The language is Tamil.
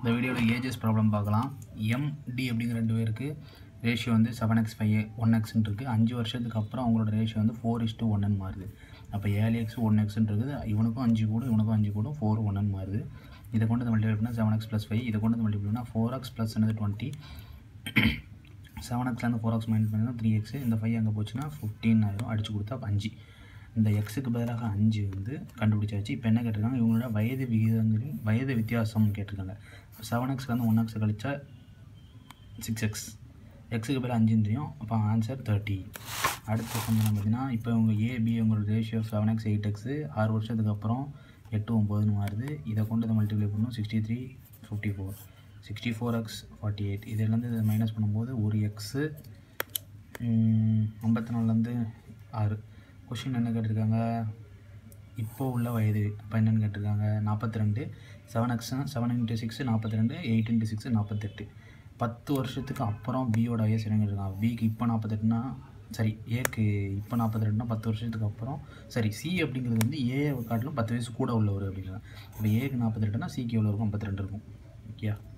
இந்த வீடியோவில் ஏஜஸ் ப்ராப்ளம் பார்க்கலாம் எம்டி அப்படிங்கிற ரெண்டு பேருக்கு ரேஷியோ வந்து செவன் எக்ஸ் ஃபைவ் ஒன் எக்ஸ்ன்னு இருக்குது அஞ்சு வருஷத்துக்கு அப்புறம் அவங்களோட ரேஷியோ வந்து ஃபோர் இஸ் டூ ஒன்னு மாறுது அப்போ ஏழு எக்ஸ் ஒன் எக்ஸ்ன்னு இருக்குது இவனுக்கும் அஞ்சு கூடும் இவனுக்கும் அஞ்சு கூடும் ஃபோர் ஒன்னு மாறுது இதை கொண்டு மல்டிப்ளை பண்ணால் செவன் எக்ஸ் ப்ளஸ் ஃபைவ் இதை கொண்டு மல்டிப்ளை பண்ணால் ஃபோர் எக்ஸ் ப்ளஸ் என்னது டுவெண்ட்டி செவன் எக்ஸ்லேருந்து ஃபோர் எக்ஸ் மைனஸ் பண்ணால் த்ரீ எக்ஸ் இந்த ஃபைவ் அங்கே போச்சுன்னா ஃபிஃப்டீன் ஆயிரும் அடிச்சு கொடுத்தா அஞ்சு இந்த எக்ஸுக்கு பதிலாக அஞ்சு வந்து கண்டுபிடிச்சாச்சு இப்போ என்ன கேட்டிருக்காங்க இவங்களோட வயது விகிதங்களின் வயது வித்தியாசம் கேட்டிருக்காங்க செவன் எக்ஸ்லேருந்து ஒன் எக்ஸ் கழிச்சா சிக்ஸ் எக்ஸ் எக்ஸுக்கு பதிலாக அஞ்சுன்னு தெரியும் அப்போ ஆன்சர் தேர்ட்டி அடுத்த கொஸ்டின் பார்த்தீங்கன்னா இப்போ இவங்க ஏபி உங்களோட ratio seven x eight x ஆறு வருஷத்துக்கு அப்புறம் எட்டு ஒம்போதுன்னு மாறுது இதை கொண்டு இதை மல்டிப்ளை பண்ணணும் sixty three fifty four sixty four x forty eight இதுலேருந்து இதை மைனஸ் பண்ணும்போது ஒரு எக்ஸு ஐம்பத்தி நாலுலேருந்து ஆறு கொஷின் என்ன கேட்டிருக்காங்க இப்போ உள்ள வயது இப்போ என்னென்னு கேட்டிருக்காங்க நாற்பத்தி ரெண்டு seven x seven into six நாற்பத்தி ரெண்டு எயிட் இன்ட்டு சிக்ஸ் நாற்பத்தெட்டு பத்து வருஷத்துக்கு அப்புறம் பியோட வயசு என்ன கேட்டிருக்காங்க பிக்கு இப்போ நாற்பத்தெட்டுனா சரி ஏக்கு இப்போ நாற்பத்தி ரெண்டுனா பத்து வருஷத்துக்கு அப்புறம் சரி சி அப்படிங்கிறது வந்து ஏ காட்டிலும் பத்து வயசு கூட உள்ளவர் அப்படிங்கிறாங்க இப்போ ஏக்கு நாற்பத்தெட்டுனா சிக்கு எவ்வளோ இருக்கும் ஐம்பத்தி ரெண்டு இருக்கும் ஓகே